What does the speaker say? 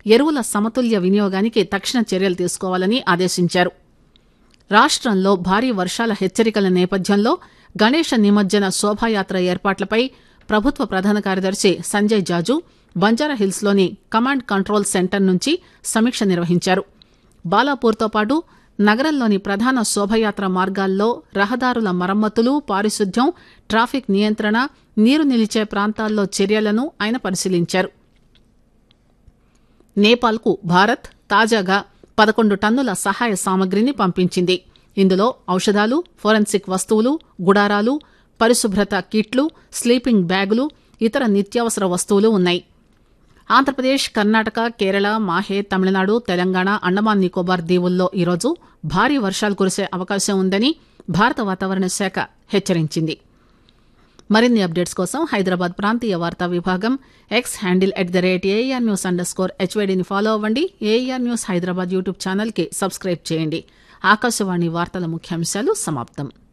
ఎరువుల సమతుల్య వినియోగానికి తక్షణ చర్యలు తీసుకోవాలని ఆదేశించారు రాష్టంలో భారీ వర్షాల హెచ్చరికల నేపథ్యంలో గణేష నిమజ్జన శోభాయాత్ర ఏర్పాట్లపై ప్రభుత్వ ప్రధాన కార్యదర్శి సంజయ్ జాజు బంజారాహిల్స్లోని కమాండ్ కంట్రోల్ సెంటర్ నుంచి సమీక్ష నిర్వహించారు బాలాపూర్తో పాటు నగరంలోని ప్రధాన శోభయాత్ర మార్గాల్లో రహదారుల మరమ్మతులు పారిశుద్ధ్యం ట్రాఫిక్ నియంత్రణ నీరు నిలిచే ప్రాంతాల్లో చర్యలను ఆయన పరిశీలించారు నేపాల్కు భారత్ తాజాగా పదకొండు టన్నుల సహాయ సామగ్రిని పంపించింది ఇందులో ఔషధాలు ఫోరెన్సిక్ వస్తువులు గుడారాలు పరిశుభ్రత కిట్లు స్లీపింగ్ బ్యాగులు ఇతర నిత్యావసర వస్తువులు ఉన్నాయి ఆంధ్రప్రదేశ్ కర్ణాటక కేరళ మాహే తమిళనాడు తెలంగాణ అండమాన్ నికోబార్ దీవుల్లో ఈరోజు భారీ వర్షాలు కురిసే అవకాశం ఉందని భారత వాతావరణ శాఖ హెచ్చరించింది మరిన్ని అప్డేట్స్ కోసం హైదరాబాద్ ప్రాంతీయ వార్తా విభాగం X handle at the rate AR news underscore స్కోర్ హెచ్వైడీని ఫాలో అవ్వండి ఏఆర్ న్యూస్ హైదరాబాద్ యూట్యూబ్ ఛానల్కి సబ్స్క్రైబ్ చేయండి ఆకాశవాణి వార్తల ముఖ్యాంశాలు సమాప్తం